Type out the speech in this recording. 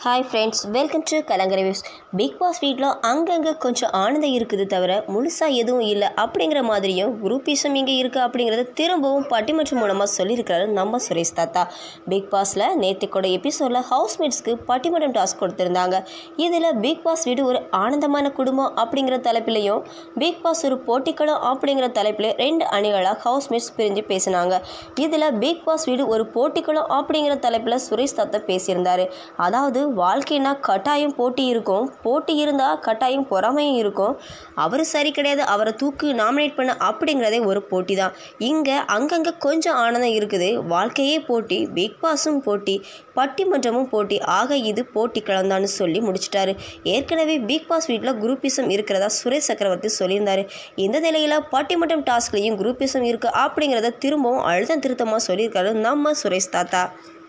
hi friends welcome to Kalangarai views Bigg Boss வீட்டில் அங்கங்கே கொஞ்சம் ஆனந்தம் இருக்குது தவிர முழுசாக எதுவும் இல்லை அப்படிங்கிற மாதிரியும் குரூப்பீஸும் இங்கே இருக்குது அப்படிங்கிறத திரும்பவும் பட்டிமன்றம் மூலமாக சொல்லியிருக்கிறாரு நம்ம சுரேஷ் தாத்தா பிக் பாஸில் நேற்றுக்கூட எபிசோடில் ஹவுஸ்மேட்ஸ்க்கு பட்டிமன்றம் டாஸ்க் கொடுத்துருந்தாங்க இதில் பிக் பாஸ் வீடு ஒரு ஆனந்தமான குடும்பம் அப்படிங்கிற தலைப்பிலையும் பிக் பாஸ் ஒரு போட்டிக்களம் அப்படிங்கிற தலைப்பில் ரெண்டு அணிகளாக ஹவுஸ்மேட்ஸ் பிரிஞ்சு பேசினாங்க இதில் பிக் பாஸ் வீடு ஒரு போட்டிக்களம் அப்படிங்கிற தலைப்பில் சுரேஷ் தாத்தா பேசியிருந்தார் அதாவது வாழ்க்கைனா கட்டாயம் போட்டி இருக்கும் போட்டி இருந்தால் கட்டாயம் பொறாமையும் இருக்கும் அவர் சரி கிடையாது அவரை தூக்கு நாமினேட் பண்ண அப்படிங்கிறதே ஒரு போட்டி தான் இங்கே அங்கங்கே கொஞ்சம் ஆனந்தம் இருக்குது வாழ்க்கையே போட்டி பிக் பாஸும் போட்டி பட்டிமன்றமும் போட்டி ஆக இது போட்டி கலந்தான்னு சொல்லி முடிச்சிட்டாரு ஏற்கனவே பிக் பாஸ் வீட்டில் குரூப்பிசம் இருக்கிறதா சுரேஷ் சக்கரவர்த்தி சொல்லியிருந்தாரு இந்த நிலையில் பட்டிமன்றம் டாஸ்க்லேயும் குரூப்பிசம் இருக்குது அப்படிங்கிறத திரும்பவும் அழுத்தம் திருத்தமாக சொல்லியிருக்காரு நம்ம சுரேஷ் தாத்தா